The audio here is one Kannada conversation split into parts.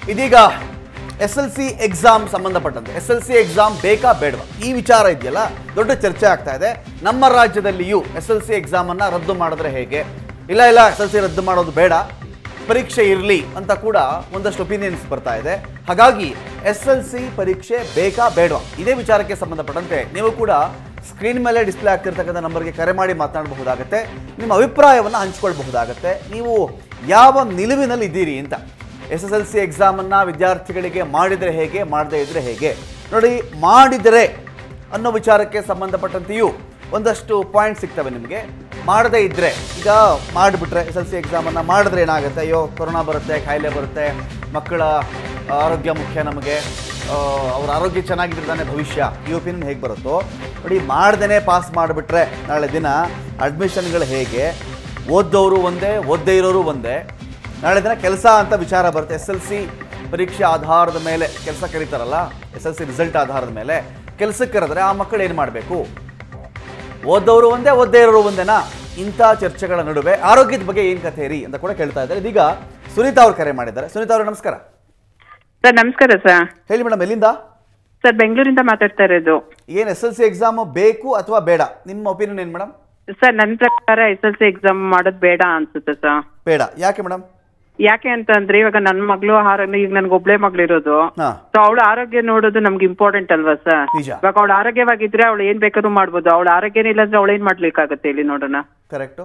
ಇದೀಗ ಎಸ್ ಎಲ್ ಸಿ ಎಕ್ಸಾಮ್ ಸಂಬಂಧಪಟ್ಟಂತೆ ಎಸ್ ಎಲ್ ಸಿ ಎಕ್ಸಾಮ್ ಬೇಕಾ ಬೇಡವಾ ಈ ವಿಚಾರ ಇದೆಯಲ್ಲ ದೊಡ್ಡ ಚರ್ಚೆ ಆಗ್ತಾ ಇದೆ ನಮ್ಮ ರಾಜ್ಯದಲ್ಲಿಯೂ ಎಸ್ ಎಲ್ ಸಿ ಎಕ್ಸಾಮನ್ನು ರದ್ದು ಮಾಡಿದ್ರೆ ಹೇಗೆ ಇಲ್ಲ ಇಲ್ಲ ಎಸ್ ಎಲ್ ಸಿ ರದ್ದು ಮಾಡೋದು ಬೇಡ ಪರೀಕ್ಷೆ ಇರಲಿ ಅಂತ ಕೂಡ ಒಂದಷ್ಟು ಒಪಿನಿಯನ್ಸ್ ಬರ್ತಾ ಇದೆ ಹಾಗಾಗಿ ಎಸ್ ಎಲ್ ಸಿ ಪರೀಕ್ಷೆ ಬೇಕಾ ಬೇಡವಾ ಇದೇ ವಿಚಾರಕ್ಕೆ ಸಂಬಂಧಪಟ್ಟಂತೆ ನೀವು ಕೂಡ ಸ್ಕ್ರೀನ್ ಮೇಲೆ ಡಿಸ್ಪ್ಲೇ ಆಗ್ತಿರ್ತಕ್ಕಂಥ ನಂಬರ್ಗೆ ಕರೆ ಮಾಡಿ ಮಾತನಾಡಬಹುದಾಗತ್ತೆ ನಿಮ್ಮ ಅಭಿಪ್ರಾಯವನ್ನು ಹಂಚ್ಕೊಳ್ಬಹುದಾಗತ್ತೆ ನೀವು ಯಾವ ನಿಲುವಿನಲ್ಲಿ ಇದ್ದೀರಿ ಅಂತ ಎಸ್ ಎಸ್ ಎಲ್ ಸಿ ಎಕ್ಸಾಮನ್ನು ವಿದ್ಯಾರ್ಥಿಗಳಿಗೆ ಮಾಡಿದರೆ ಹೇಗೆ ಮಾಡದೇ ಇದ್ರೆ ಹೇಗೆ ನೋಡಿ ಮಾಡಿದರೆ ಅನ್ನೋ ವಿಚಾರಕ್ಕೆ ಸಂಬಂಧಪಟ್ಟಂತೆಯೂ ಒಂದಷ್ಟು ಪಾಯಿಂಟ್ ಸಿಗ್ತವೆ ನಿಮಗೆ ಮಾಡದೇ ಇದ್ದರೆ ಈಗ ಮಾಡಿಬಿಟ್ರೆ ಎಸ್ ಎಲ್ ಸಿ ಎಕ್ಸಾಮನ್ನು ಮಾಡಿದ್ರೆ ಏನಾಗುತ್ತೆ ಅಯ್ಯೋ ಕೊರೋನಾ ಬರುತ್ತೆ ಕಾಯಿಲೆ ಬರುತ್ತೆ ಮಕ್ಕಳ ಆರೋಗ್ಯ ಮುಖ್ಯ ನಮಗೆ ಆ, ಅವ್ರ ಆರೋಗ್ಯ ಚೆನ್ನಾಗಿದ್ರೆ ತಾನೇ ಭವಿಷ್ಯ ಈ ಒಪಿನಿಯನ್ ಹೇಗೆ ಬರುತ್ತೋ ನೋಡಿ ಮಾಡ್ದೇ ಪಾಸ್ ಮಾಡಿಬಿಟ್ರೆ ನಾಳೆ ದಿನ ಅಡ್ಮಿಷನ್ಗಳು ಹೇಗೆ ಓದ್ದವರು ಒಂದೇ ಓದ್ದೇ ಇರೋರು ಒಂದೇ ನಾಳೆ ದಿನ ಕೆಲಸ ಅಂತ ವಿಚಾರ ಬರುತ್ತೆ ಎಸ್ ಎಲ್ ಸಿ ಪರೀಕ್ಷೆ ಆಧಾರದ ಮೇಲೆ ಕೆಲಸ ಕರೀತಾರಲ್ಲ ಎಸ್ ಎಲ್ ಸಿ ರಿಸಲ್ಟ್ ಆಧಾರದ ಮೇಲೆ ಕೆಲಸಕ್ಕೆ ಕರೆದ್ರೆ ಆ ಮಕ್ಕಳು ಏನು ಮಾಡಬೇಕು ಓದೋರು ಒಂದೇ ಓದ್ದೇ ಇರೋರು ಒಂದೇನಾ ಇಂಥ ಚರ್ಚೆಗಳ ನಡುವೆ ಆರೋಗ್ಯದ ಬಗ್ಗೆ ಏನು ಕಥೆ ರೀ ಅಂತ ಕೂಡ ಕೇಳ್ತಾ ಇದ್ದಾರೆ ಇದೀಗ ಸುನೀತಾ ಅವ್ರು ಕರೆ ಮಾಡಿದ್ದಾರೆ ಸುನೀತಾ ಅವರು ನಮಸ್ಕಾರ ಸರ್ ನಮಸ್ಕಾರ ಸರ್ ಹೇಳಿ ಮೇಡಮ್ ಎಲ್ಲಿಂದ ಸರ್ ಬೆಂಗಳೂರಿಂದ ಮಾತಾಡ್ತಾ ಇರೋದು ಏನು ಎಸ್ ಎಲ್ ಸಿ ಎಕ್ಸಾಮ್ ಬೇಕು ಅಥವಾ ಬೇಡ ನಿಮ್ಮ ಒಪಿನಿಯನ್ ಏನು ಮೇಡಮ್ ಸರ್ ನನ್ನ ಪ್ರಕಾರ ಎಸ್ ಎಲ್ ಸಿ ಎಕ್ಸಾಮ್ ಮಾಡೋದು ಬೇಡ ಅನ್ಸುತ್ತೆ ಸರ್ ಬೇಡ ಯಾಕೆ ಮೇಡಮ್ ಯಾಕೆ ಅಂತ ಅಂದ್ರೆ ಇವಾಗ ನನ್ನ ಮಗಳು ಆರೋಗ್ಯ ಈಗ ನನ್ಗೆ ಒಬ್ಳೆ ಮಗಳಿರೋದು ಹಾಂ ಸೊ ಅವಳ ಆರೋಗ್ಯ ನೋಡೋದು ನಮ್ಗೆ ಇಂಪಾರ್ಟೆಂಟ್ ಅಲ್ವಾ ಸರ್ ನಿಜ. ಇವಾಗ ಅವಳ ಆರೋಗ್ಯವಾಗಿದ್ರೆ ಅವಳು ಏನ್ ಬೇಕಾದ್ರೂ ಮಾಡ್ಬೋದು ಅವಳ ಆರೋಗ್ಯನೇ ಇಲ್ಲ ಅಂದ್ರೆ ಅವಳು ಏನ್ ಮಾಡ್ಲಿಕ್ಕಾಗತ್ತೆ ಇಲ್ಲಿ ನೋಡೋಣ ಕರೆಕ್ಟು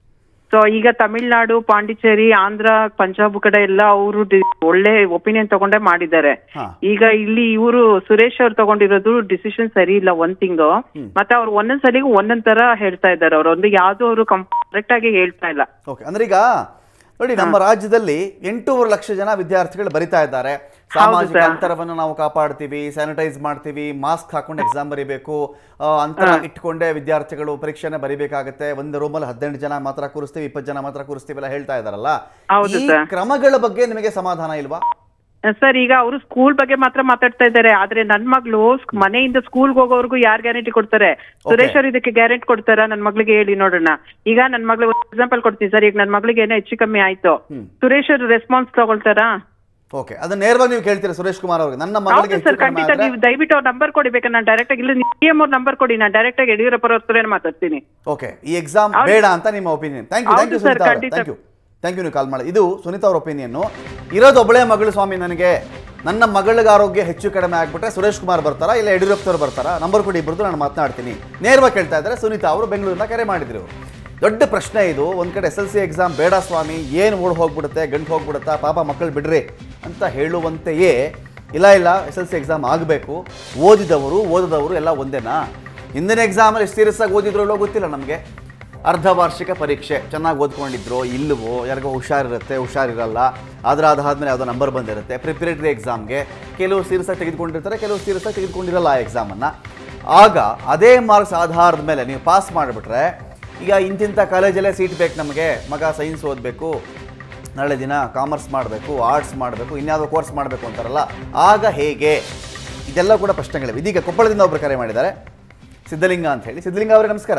ಸೊ ಈಗ ತಮಿಳ್ನಾಡು ಪಾಂಡಿಚೇರಿ ಆಂಧ್ರ ಪಂಜಾಬ್ ಕಡೆ ಎಲ್ಲ ಅವರು ಒಳ್ಳೆ ಒಪಿನಿಯನ್ ತಗೊಂಡೇ ಮಾಡಿದ್ದಾರೆ ಹಾ. ಈಗ ಇಲ್ಲಿ ಇವರು ಸುರೇಶ್ ಅವ್ರು ತಗೊಂಡಿರೋದು ಡಿಸಿಷನ್ ಸರಿ ಇಲ್ಲ ಒಂದ್ ತಿಂಗು ಮತ್ತೆ ಅವ್ರು ಒಂದೊಂದ್ ಸಲಿಗೂ ಒಂದೊಂದ್ ತರ ಹೇಳ್ತಾ ಇದ್ದಾರೆ ಅವ್ರು ಒಂದು ಯಾವ್ದು ಅವರು ಕರೆಕ್ಟ್ ಆಗಿ ಹೇಳ್ತಾ ಇಲ್ಲ ಓಕೆ ಅಂದ್ರೆ ಈಗ ನೋಡಿ ನಮ್ಮ ರಾಜ್ಯದಲ್ಲಿ ಎಂಟೂವರೆ ಲಕ್ಷ ಜನ ವಿದ್ಯಾರ್ಥಿಗಳು ಬರಿತಾ ಇದ್ದಾರೆ ಸಾಮಾಜಿಕ ಸರ್. ಅಂತರವನ್ನು ನಾವು ಕಾಪಾಡ್ತೀವಿ ಸ್ಯಾನಿಟೈಸ್ ಮಾಡ್ತೀವಿ ಮಾಸ್ಕ್ ಹಾಕೊಂಡು ಎಕ್ಸಾಮ್ ಬರೀಬೇಕು ಆ, ಅಂತರ ಇಟ್ಕೊಂಡೇ ವಿದ್ಯಾರ್ಥಿಗಳು ಪರೀಕ್ಷೆನ ಬರಿಬೇಕಾಗತ್ತೆ ಒಂದು ರೂಮಲ್ಲಿ ಹದಿನೆಂಟು ಜನ ಮಾತ್ರ ಕೂರಿಸ್ತೀವಿ ಇಪ್ಪತ್ತು ಜನ ಮಾತ್ರ ಕೂರಿಸ್ತೀವಿ ಎಲ್ಲ ಹೇಳ್ತಾ ಇದಾರಲ್ಲ ಹೌದು ಈ ಸರ್. ಕ್ರಮಗಳ ಬಗ್ಗೆ ನಿಮಗೆ ಸಮಾಧಾನ ಇಲ್ವಾ ಸರ್ ಈಗ ಅವರು ಸ್ಕೂಲ್ ಬಗ್ಗೆ ಮಾತ್ರ ಮಾತಾಡ್ತಾ ಇದ್ದಾರೆ ಆದ್ರೆ ನನ್ ಮಗಳು ಸ್ಕ್- ಮನೆಯಿಂದ ಸ್ಕೂಲ್ಗೆ ಹೋಗೋವರೆಗೂ ಯಾರ್ ಗ್ಯಾರಂಟಿ ಕೊಡ್ತಾರೆ ಸುರೇಶ್ ಅವ್ರು ಇದಕ್ಕೆ ಗ್ಯಾರಂಟಿ ಕೊಡ್ತಾರಾ ನನ್ ಮಗಳಿಗೆ ಹೇಳಿ ನೋಡೋಣ ಈಗ ನನ್ ಮಗಳು ಎಕ್ಸಾಂಪಲ್ ಕೊಡ್ತೀನಿ ಸರ್ ಈಗ ನನ್ ಮಗಳಿಗೆ ಏನೋ ಹೆಚ್ಚು ಕಮ್ಮಿ ಆಯ್ತು ಸುರೇಶ್ ಅವ್ರು ರೆಸ್ಪಾನ್ಸ್ ತಗೊಳ್ತಾರಾ ಓಕೆ ಅದನ್ನ ನೇರವಾಗಿ ನೀವು ಕೇಳ್ತೀರಾ ಸುರೇಶ್ ಕುಮಾರ್ ಅವ್ರಿಗೆ ನನ್ನ ಮಗಳಿಗೆ ಹೌದು ಹೆಚ್ಚು ಸರ್ ಕಡಿಮೆ ಖಂಡಿತ ಆದ್ರೆ ನೀವು ದಯವಿಟ್ಟು ಅವ್ರ ನಂಬರ್ ಕೊಡಿ ಬೇಕಾದ್ರೆ ನಾನು ಡೈರೆಕ್ಟ್ ಆಗಿ ಇಲ್ಲ ಸಿಎಂ ಅವ್ರ ನಂಬರ್ ಕೊಡಿ ನಾನು ಡೈರೆಕ್ಟ್ ಆಗಿ ಯಡಿಯೂರಪ್ಪ ಅವ್ರ ಹತ್ರನೇ ಮಾತಾಡ್ತೀನಿ ಓಕೆ ಈ ಎಕ್ಸಾಮ್ ಹೌದು. ಬೇಡ ಅಂತ ನಿಮ್ಮ opinion thank you thank you ಹೌದು ಸರ್, ಸುನೀತಾ ಅವರೇ ಖಂಡಿತ. ಥ್ಯಾಂಕ್ ಯು ಥ್ಯಾಂಕ್ ಯು ನೀವು ಕಾಲ್ ಮಾಡಿ ಇದು ಸುನೀತಾ ಅವ್ರ ಒಪಿನಿಯನ್ನು ಇರೋದು ಒಬ್ಬಳೇ ಮಗಳು ಸ್ವಾಮಿ ನನಗೆ ನನ್ನ ಮಗಳಿಗೆ ಆರೋಗ್ಯ ಹೆಚ್ಚು ಕಡಿಮೆ ಆಗ್ಬಿಟ್ರೆ ಸುರೇಶ್ ಕುಮಾರ್ ಬರ್ತಾರಾ ಇಲ್ಲ ಯಡಿಯೂರಪ್ಪನವ್ರು ಬರ್ತಾರಾ ನಂಬರ್ ಕೊಡಿ ಇಬ್ಬರದು ನಾನು ಮಾತನಾಡ್ತೀನಿ ನೇರವಾಗಿ ಕೇಳ್ತಾ ಇದ್ದಾರೆ ಸುನೀತಾ ಅವರು ಬೆಂಗಳೂರಿಂದ ಕರೆ ಮಾಡಿದ್ರು ದೊಡ್ಡ ಪ್ರಶ್ನೆ ಇದು ಒಂದು ಕಡೆ ಎಸ್ ಎಲ್ ಸಿ ಎಕ್ಸಾಮ್ ಬೇಡ ಸ್ವಾಮಿ ಏನು ಓಡ್ ಹೋಗ್ಬಿಡುತ್ತೆ ಗಂಟು ಹೋಗ್ಬಿಡುತ್ತಾ ಪಾಪ ಮಕ್ಕಳು ಬಿಡ್ರಿ ಅಂತ ಹೇಳುವಂತೆಯೇ ಇಲ್ಲ ಇಲ್ಲ ಎಸ್ ಎಲ್ ಸಿ ಎಕ್ಸಾಮ್ ಆಗಬೇಕು ಓದಿದವರು ಓದದವರು ಎಲ್ಲ ಒಂದೇನಾ ಹಿಂದಿನ ಎಕ್ಸಾಮಲ್ಲಿ ಎಷ್ಟು ಸೀರಿಯಸ್ ಆಗಿ ಓದಿದ್ರು ಇಲ್ಲೋ ಗೊತ್ತಿಲ್ಲ ನಮಗೆ ಅರ್ಧ ವಾರ್ಷಿಕ ಪರೀಕ್ಷೆ ಚೆನ್ನಾಗಿ ಓದ್ಕೊಂಡಿದ್ರು ಇಲ್ಲವೋ ಯಾರಿಗೋ ಹುಷಾರಿರುತ್ತೆ ಹುಷಾರಿರಲ್ಲ ಅದರ ಅದಾದ್ಮೇಲೆ ಯಾವುದೋ ನಂಬರ್ ಬಂದಿರುತ್ತೆ ಪ್ರಿಪರೇಟರಿ ಎಕ್ಸಾಮ್ಗೆ ಕೆಲವು ಸೀರಿಯಸ್ ಆಗಿ ತೆಗೆದುಕೊಂಡಿರ್ತಾರೆ ಕೆಲವು ಸೀರಿಯಸ್ ಆಗಿ ತೆಗೆದುಕೊಂಡಿರಲ್ಲ ಆ ಎಕ್ಸಾಮನ್ನು ಆಗ ಅದೇ ಮಾರ್ಕ್ಸ್ ಆಧಾರದ ಮೇಲೆ ನೀವು ಪಾಸ್ ಮಾಡಿಬಿಟ್ರೆ ಈಗ ಇಂತಿಂಥ ಕಾಲೇಜಲ್ಲೇ ಸೀಟ್ ಬೇಕು ನಮಗೆ ಮಗ ಸೈನ್ಸ್ ಓದಬೇಕು ನಾಳೆ ದಿನ ಕಾಮರ್ಸ್ ಮಾಡಬೇಕು ಆರ್ಟ್ಸ್ ಮಾಡಬೇಕು ಇನ್ಯಾವುದೋ ಕೋರ್ಸ್ ಮಾಡಬೇಕು ಅಂತಾರಲ್ಲ ಆಗ ಹೇಗೆ ಇದೆಲ್ಲ ಕೂಡ ಪ್ರಶ್ನೆಗಳಿವೆ ಇದೀಗ ಕೊಪ್ಪಳದಿಂದ ಒಬ್ಬರು ಕರೆ ಮಾಡಿದ್ದಾರೆ ಸಿದ್ಧಲಿಂಗ ಅಂತ ಹೇಳಿ ಸಿದ್ಧಲಿಂಗ ಅವರೇ ನಮಸ್ಕಾರ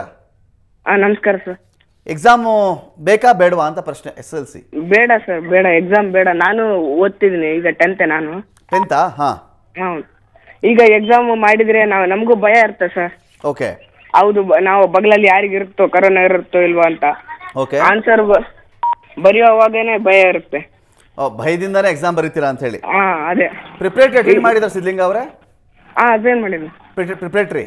ಆ, ನಮಸ್ಕಾರ ಸರ್ ಎಕ್ಸಾಮು ಬೇಕಾ ಬೇಡವಾ ಅಂತ ಪ್ರಶ್ನೆ ಎಸ್ ಎಲ್ ಸಿ ಬೇಡ ಸರ್ ಬೇಡ ಎಕ್ಸಾಮ್ ಬೇಡ ನಾನು ಓದ್ತಿದ್ದೀನಿ ಈಗ ಟೆಂತೆ ನಾನು ಟೆಂತಾ ಹಾಂ ಹೌದು ಈಗ ಎಕ್ಸಾಮ್ ಮಾಡಿದ್ರೆ ನಾವು ನಮಗೂ ಭಯ ಇರುತ್ತೆ ಸರ್ ಓಕೆ ಹೌದು ಬ- ನಾವು ಬಗ್ಲಲ್ಲಿ ಯಾರಿಗಿರುತ್ತೋ ಕರೋನಾ ಇರುತ್ತೋ ಇಲ್ವಾ ಅಂತ ಓಕೆ ಆನ್ಸರ್ ಬರೆಯುವಾಗೇನೆ ಭಯ ಇರುತ್ತೆ ಭಯದಿಂದನೇ ಎಕ್ಸಾಮ್ ಬರೀತೀರಾ ಅಂತ ಹೇಳಿ ಹಾ ಅದೇ ಪ್ರಿಪರೇಟರಿ ಅಟೆಂಡ್ ಮಾಡಿದ್ದಾರೆ ಸಿದ್ಧಲಿಂಗ ಅವರೇ ಹಾ ಅದೇನ್ ಮಾಡಿದ್ವಿ ಪ್ರಿಪರೇಟರಿ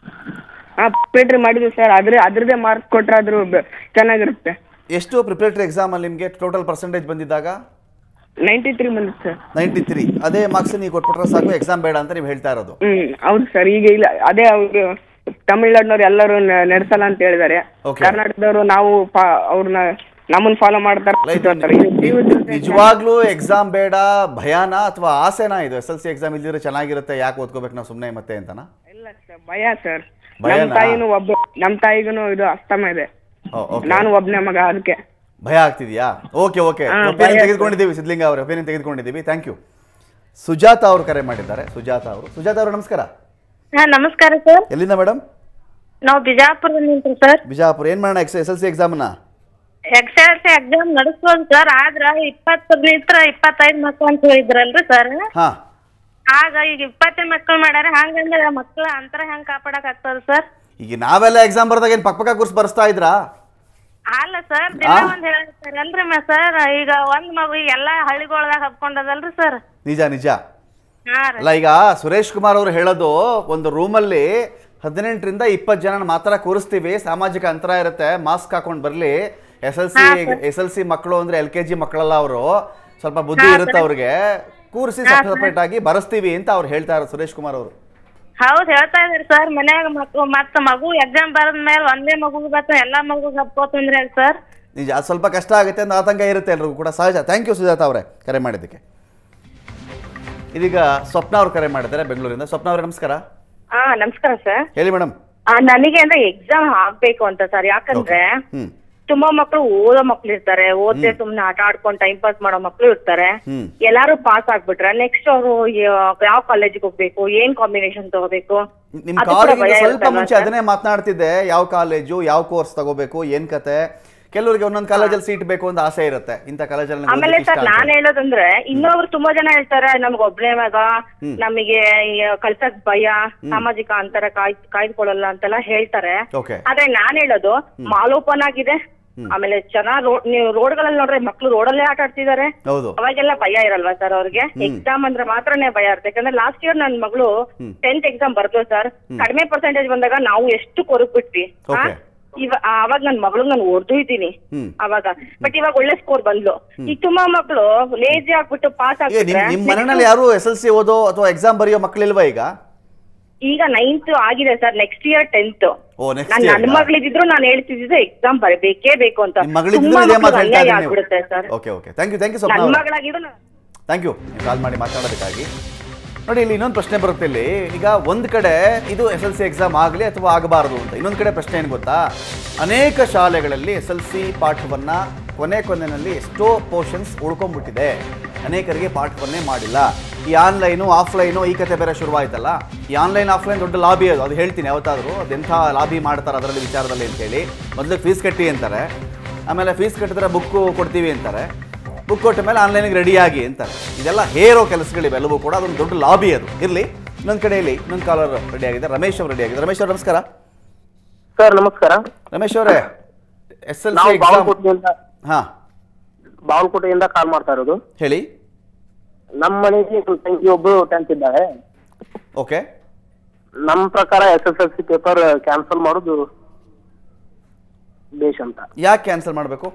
ಹಾ ಪೇಟ್ರಿ ಮಾಡಿದ್ವಿ ಸರ್ ಅದ್ರ ಅದ್ರದ್ದೇ ಮಾರ್ಕ್ ಕೊಟ್ರೆ ಆದ್ರೂ ಬೆ- ಚೆನ್ನಾಗಿರುತ್ತೆ ಎಷ್ಟು ಪ್ರಿಪರೇಟರಿ ಎಕ್ಸಾಮಲ್ಲಿ ನಿಮಗೆ ಟೋಟಲ್ ಪರ್ಸೆಂಟೇಜ್ ಬಂದಿದ್ದಾಗ ನೈಂಟಿ ತ್ರೀ ಬಂದಿತ್ತು ಸರ್ ನೈಂಟಿ ತ್ರೀ ಅದೇ ಮಾರ್ಕ್ಸ್ ನೀವು ಕೊಟ್ಬಿಟ್ರೆ ಸಾಕು ಎಕ್ಸಾಮ್ ಬೇಡ ಅಂತ ನೀವು ಹೇಳ್ತಾ ಇರೋದು ಹ್ಮ್ ಹೌದು ಸರ್ ಈಗ ಇಲ್ಲ ಅದೇ ಅವರು ತಮಿಳ್ನಾಡಿನವ್ರು ಎಲ್ಲರೂ ನೆ- ನಡೆಸಲ್ಲ ಅಂತ ಹೇಳಿದ್ದಾರೆ Okay. ಕರ್ನಾಟಕದವರು ನಾವು ಪಾ- ಅವ್ರನ್ನ ನಮ್ಮನ್ನ ಫಾಲೋ ಮಾಡ್ತಾರೆ Like, ಅಂತ ಹೇಳ್ತಾರೆ. ಇದು- ಇದು- ನಿಜವಾಗ್ಲೂ ಎಕ್ಸಾಮ್ ಬೇಡ ಭಯನಾ ಅಥವಾ ಆಸೆನಾ ಇದು ಎಸ್ ಎಲ್ ಸಿ ಎಕ್ಸಾಮ್ ಇಲ್ದಿದ್ರೆ ಚೆನ್ನಾಗಿರುತ್ತೆ ಯಾಕೆ ಓದ್ಕೋಬೇಕು ನಾವು ಸುಮ್ಮನೆ ಮತ್ತೆ ಅಂತನಾ ಇಲ್ಲ ಸರ್ ಭಯ ಸರ್ ಭಯನಾ? ನಮ್ ತಾಯಿನೂ ಒಬ್ಬ ನಮ್ ತಾಯಿಗೂ ಇದು ಅಸ್ತಮ ಇದೆ ಓ, okay. ನಾನು ಒಬ್ನೇ ಮಗ ಅದಕ್ಕೆ ಭಯ ಆಗ್ತಿದ್ಯಾ ಓಕೆ ಓಕೆ ಹಾ, ಒಪಿನಿಯನ್ ಭಯ ತೆಗೆದುಕೊಂಡಿದ್ದೀವಿ ಸಿದ್ಲಿಂಗ ಅವರು ಒಪಿನಿಯನ್ ತೆಗೆದುಕೊಂಡಿದ್ದೀವಿ ಥ್ಯಾಂಕ್ ಯು ಸುಜಾತ ಅವರು ಕರೆ ಮಾಡಿದ್ದಾರೆ ಸುಜಾತ ಅವರು ಸುಜಾತ ಅವರು ನಮಸ್ಕಾರ ಹಾ ನಮಸ್ಕಾರ ಸರ್ ಎಲ್ಲಿಂದ ಮೇಡಮ್ ನಾವು ಬಿಜಾಪುರದಿಂದ ಸರ್ ಬಿಜಾಪುರ ಏನು ಮಾಡೋಣ ಎಕ್ಸ್ ಎಸ್ ಎಲ್ ಸಿ ಎಕ್ಸಾಮ್ನ ಎಕ್ಸೆಲ್ಸಿ ಎಕ್ಸಾಮ್ ನಡೆಸ್ಬೋದು ಸರ್ ಆದ್ರ ಇಪ್ಪತ್ತು ಬಿಟ್ರ ಇಪ್ಪತ್ತೈದು ಮಕ್ಳು ಅಂತ ಹೇಳಿದ್ರಲ್ರಿ ಸರ್ ಹಾ ಆಗ ಈಗ ಇಪ್ಪತ್ತೈದು ಮಕ್ಳು ಮಾಡ್ಯಾರ ಹಂಗಂದ್ರೆ ಮಕ್ಳ ಅಂತರ ಹೆಂಗ್ ಕಾಪಾಡಕ್ ಆಗ್ತದ ಸರ್ ಈಗ ನಾವೆಲ್ಲ ಎಕ್ಸಾಮ್ ಬರ್ದಾಗ ಏನು ಪಕ್ಕ ಪಕ್ಕ ಕೂರ್ಸ್ ಬರ್ಸ್ತಾ ಇದ್ರಾ ಅಲ್ಲ ಸರ್ ದಿನ ಒಂದ್ ಹೇಳ್ತಾರಲ್ರಿ ಸರ್ ಈಗ ಒಂದ್ ಮಗು ಎಲ್ಲಾ ಹಳ್ಳಿಗೊಳದಾಗ ಹಬ್ಕೊಂಡದಲ್ರಿ ಸರ್ ನಿಜ ನಿಜ ಹಾ ರೀ ಅಲ್ಲ ಈಗ ಸುರೇಶ್ ಕುಮಾರ್ ಅವರು ಹೇಳೋದು ಒಂದು ರೂಮಲ್ಲಿ ಹದಿನೆಂಟರಿಂದ ಇಪ್ಪತ್ತು ಜನ ಮಾತ್ರ ಕೂರಿಸ್ತೀವಿ ಸಾಮಾಜಿಕ ಅಂತರ ಇರುತ್ತೆ ಮಾಸ್ಕ್ ಹಾಕೊಂಡು ಬರಲಿ S L C S L C ಮಕ್ಕಳು ಅಂದ್ರೆ ಎಲ್ ಕೆ ಜಿ ಮಕ್ಕಳಲ್ಲ ಅವರು ಸ್ವಲ್ಪ ಬುದ್ಧಿ ಇರುತ್ತೆ ಅವ್ರಿಗೆ ಕೂರಿಸಿ ಸಪ್ರೇಟ್ ಆಗಿ ಬರೆಸ್ತೀವಿ ಅಂತ ಅವ್ರು ಹೇಳ್ತಾ ಇರೋ ಸುರೇಶ್ ಕುಮಾರ್ ಅವರು ಹೌದ್ ಹೇಳ್ತಾ ಇದ್ರಿ ಸರ್ ಮನ್ಯಾಗ ಮಕ್ಳು ಮತ್ತ ಮಗು ಎಕ್ಸಾಮ್ ಬರದ್ ಮೇಲೆ ಒಂದೇ ಮಗುಗ್ ಬತ್ತ ಎಲ್ಲಾ ಮಗುಗ್ ಹಬ್ಕೋತಂದ್ರಿ ಸರ್ ನಿಜ ಅದು ಸ್ವಲ್ಪ ಕಷ್ಟ ಆಗುತ್ತೆ ಅಂತ ಆತಂಕ ಇರುತ್ತೆ ಎಲ್ರಿಗೂ ಕೂಡ ಸಹಜ ಥ್ಯಾಂಕ್ ಯು ಸುಜಾತ ಅವರೇ ಕರೆ ಮಾಡಿದ್ದಕ್ಕೆ ಇದೀಗ ಸ್ವಪ್ನ ಅವ್ರು ಕರೆ ಮಾಡಿದ್ದಾರೆ ಬೆಂಗಳೂರಿಂದ ಸ್ವಪ್ನ ಅವರೇ ನಮಸ್ಕಾರ ಹಾ ನಮಸ್ಕಾರ ಸರ್ ಹೇಳಿ ಮೇಡಮ್ ನನಗೆ ಅಂದ್ರೆ ಎಕ್ಸಾಮ್ ಆಗ್ಬೇಕು ಅಂತ ಸರ್ ಯಾಕಂದ್ರೆ ಹ್ಮ್ ತುಂಬಾ ಮಕ್ಳು ಓದೋ ಮಕ್ಳು ಇರ್ತಾರೆ ಓದ್ದೆ ಸುಮ್ನೆ ಆಟ ಆಡ್ಕೊಂಡು ಟೈಮ್ ಪಾಸ್ ಮಾಡೋ ಮಕ್ಳು ಇರ್ತಾರೆ ಹ್ಮ್. ಎಲ್ಲಾರು ಪಾಸ್ ಆಗ್ಬಿಟ್ರೆ ನೆಕ್ಸ್ಟ್ ಅವರು ಯಾವ ಕಾಲೇಜಿಗೆ ಹೋಗ್ಬೇಕು ಏನ್ ಕಾಂಬಿನೇಷನ್ ತಗೋಬೇಕು ನಿಮ್ ಅದು ಕೂಡ ಕಾಲೇಜಿಂದ ಭಯ ಸ್ವಲ್ಪ ಇರುತ್ತಲ್ವಾ ಮುಂಚೆ ಸರ್? ಅದನ್ನೇ ಮಾತನಾಡ್ತಿದ್ದೆ ಯಾವ ಕಾಲೇಜು ಯಾವ ಕೋರ್ಸ್ ತಗೋಬೇಕು ಏನ್ ಕತೆ ಕೆಲವರಿಗೆ ಒಂದೊಂದು ಕಾಲೇಜಲ್ಲಿ ಸೀಟ್ ಬೇಕು ಅಂತ ಆಸೆ ಇರುತ್ತೆ ಇಂಥ ಕಾಲೇಜಲ್ಲಿ ನಂಗೆ ಆಮೇಲೆ ಓದಕ್ಕೆ ಸರ್ ಇಷ್ಟ ನಾನ್ ಅಂತ. ಹೇಳೋದಂದ್ರೆ ಇನ್ನೊಬ್ರು ತುಂಬಾ ಜನ ಹೇಳ್ತಾರೆ ನಮ್ಗೆ ಒಬ್ನೇ ಮಗ ನಮಗೆ ಈ ಕಳ್ಸಕ್ ಭಯ ಸಾಮಾಜಿಕ ಅಂತರ ಕಾಯ್ ಕಾಯ್ದುಕೊಳ್ಳಲ್ಲ ಅಂತೆಲ್ಲ ಹೇಳ್ತಾರೆ Okay. ಆದ್ರೆ ನಾನ್ ಹೇಳೋದು ಮಾಲ್ ಓಪನ್ ಆಗಿದೆ ಆಮೇಲೆ ಚೆನ್ನಾಗ್ ರೋಡ್ ನೀವು ರೋಡ್ಗಳಲ್ಲಿ ನೋಡ್ರೆ ಮಕ್ಳು ರೋಡಲ್ಲೇ ಆಟ ಆಡ್ತಿದ್ದಾರೆ ಹೌದು ಅವಾಗೆಲ್ಲ ಭಯ ಇರಲ್ವಾ ಸರ್ ಅವ್ರಿಗೆ ಎಕ್ಸಾಮ್ ಅಂದ್ರೆ ಮಾತ್ರನೇ ಭಯ ಇರುತ್ತೆ ಯಾಕಂದ್ರೆ ಲಾಸ್ಟ್ ಇಯರ್ ನನ್ ಮಗಳು ಟೆಂತ್ ಎಕ್ಸಾಮ್ ಬರ್ದು ಸರ್ ಕಡಿಮೆ ಪರ್ಸೆಂಟೇಜ್ ಬಂದಾಗ ನಾವು ಎಷ್ಟು ಕೊರಗ್ ಬಿಟ್ವಿ ಆ? Okay. ಇವ ಅವಾಗ ನನ್ ಮಗಳು ನಾನು ಓದ್ದು ಇದ್ದೀನಿ ಹ್ಮ್. ಅವಾಗ ಬಟ್ ಇವಾಗ ಒಳ್ಳೆ ಸ್ಕೋರ್ ಬಂದ್ಲು ಈಗ ತುಂಬಾ ಮಕ್ಳು ಲೇಜಿ ಆಗ್ಬಿಟ್ಟು ಪಾಸ್ ಏ ನಿಮ್ ಆಗ್ಬಿಟ್ರೆ ನಿಮ್ ಮನೆಯಲ್ಲಿ ಯಾರು ಎಸ್ ಎಲ್ ಸಿ ಓದೋ ಅಥವಾ ಎಕ್ಸಾಮ್ ಬರೆಯೋ ಮಕ್ಕಳಿಲ್ವಾ ಈಗ ಈಗ ನೈನ್ತ್ ಆಗಿದೆ ಸರ್ ನೆಕ್ಸ್ಟ್ ಇಯರ್ ಟೆಂತ್ ಓ, next ನಾನ್ year ನನ್ ಗಾ? ಮಗಳಿದ್ರು ನಾನು ಹೇಳ್ತಿದ್ದೆ ಎಕ್ಸಾಮ್ ಬರಬೇಕೇ ಬೇಕು ಅಂತ ನಿಮ್ ಮಗಳಿದ್ರು ತುಂಬಾ ಇದೇ ಮಾತು ಮಕ್ಳಿಗೆ ಹೇಳ್ತಾ ಅನ್ಯಾಯ ಇದ್ದೀನಿ ಆಗ್ಬಿಡುತ್ತೆ sir okay okay thank you thank you Swapna ನನ್ ಅವರೇ ಮಗಳಾಗಿದ್ರು ನಾನು ಥ್ಯಾಂಕ್ ಯು ಕಾಲ್ ಮಾಡಿ ಮಾತನಾಡೋದಕ್ಕಾಗಿ ನೋಡಿ ಇಲ್ಲಿ ಇನ್ನೊಂದು ಪ್ರಶ್ನೆ ಬರುತ್ತೆ ಇಲ್ಲಿ ಈಗ ಒಂದು ಕಡೆ ಇದು ಎಸ್ ಎಲ್ ಸಿ ಎಕ್ಸಾಮ್ ಆಗಲಿ ಅಥವಾ ಆಗಬಾರದು ಅಂತ ಇನ್ನೊಂದು ಕಡೆ ಪ್ರಶ್ನೆ ಏನು ಗೊತ್ತಾ ಅನೇಕ ಶಾಲೆಗಳಲ್ಲಿ ಎಸ್ ಎಲ್ ಸಿ ಪಾಠವನ್ನು ಕೊನೆ ಕೊನೆಯಲ್ಲಿ ಎಷ್ಟೋ ಪೋರ್ಷನ್ಸ್ ಉಳ್ಕೊಂಡ್ಬಿಟ್ಟಿದೆ ಅನೇಕರಿಗೆ ಪಾಠವನ್ನೇ ಮಾಡಿಲ್ಲ ಈ ಆನ್ಲೈನು ಆಫ್ಲೈನು ಈ ಕತೆ ಬೇರೆ ಶುರುವಾಯ್ತಲ್ಲ ಈ ಆನ್ಲೈನ್ ಆಫ್ಲೈನ್ ದೊಡ್ಡ ಲಾಬಿ ಅದು ಅದು ಹೇಳ್ತೀನಿ ಯಾವತ್ತಾದರೂ ಅದೆಂಥ ಲಾಬಿ ಮಾಡ್ತಾರೆ ಅದರಲ್ಲಿ ವಿಚಾರದಲ್ಲಿ ಅಂತೇಳಿ ಮೊದಲು ಫೀಸ್ ಕಟ್ಟಿ ಅಂತಾರೆ ಆಮೇಲೆ ಫೀಸ್ ಕಟ್ಟಿದ್ರೆ ಬುಕ್ಕು ಕೊಡ್ತೀವಿ ಅಂತಾರೆ ಬುಕ್ ಕೊಟ್ಟ ಮೇಲೆ ಆನ್ಲೈನಿಗೆ ರೆಡಿಯಾಗಿ ಅಂತಾರೆ ಇದೆಲ್ಲ ಹೇರೋ ಕೆಲಸಗಳಿವೆಲ್ಲವೂ ಕೂಡ ಅದೊಂದು ದೊಡ್ಡ ಲಾಬಿ ಅದು ಇರಲಿ ಇನ್ನೊಂದು ಕಡೆಯಲ್ಲಿ ಇನ್ನೊಂದು ಕಾಲರ್ ರೆಡಿ ಆಗಿದೆ ರಮೇಶ್ ಅವರು ರೆಡಿ ಆಗಿದೆ ರಮೇಶ್ ಅವರು ನಮಸ್ಕಾರ ಸರ್ ನಮಸ್ಕಾರ ರಮೇಶ್ ಅವರೇ ಎಸ್ ಎಲ್ ಸಿ ನಾವು ಎಕ್ಸಾಮ್ ಬಾಗಲಕೋಟೆಯಿಂದ ಹಾಂ ಬಾಗಲಕೋಟೆಯಿಂದ ಕಾಲ್ ಮಾಡ್ತಾ ಇರೋದು ಹೇಳಿ ನಮ್ಮ ಮನೆಗೆ ನನ್ನ ತಂಗಿ ಒಬ್ಬರು ಟೆಂತ್ ಇದ್ದಾಳೆ ಓಕೆ ನಮ್ಮ ಪ್ರಕಾರ S S L C paper cancel ಮಾಡೋದು ಬೇಷ್ ಅಂತ ಯಾಕೆ ಕ್ಯಾನ್ಸಲ್ ಮಾಡಬೇಕು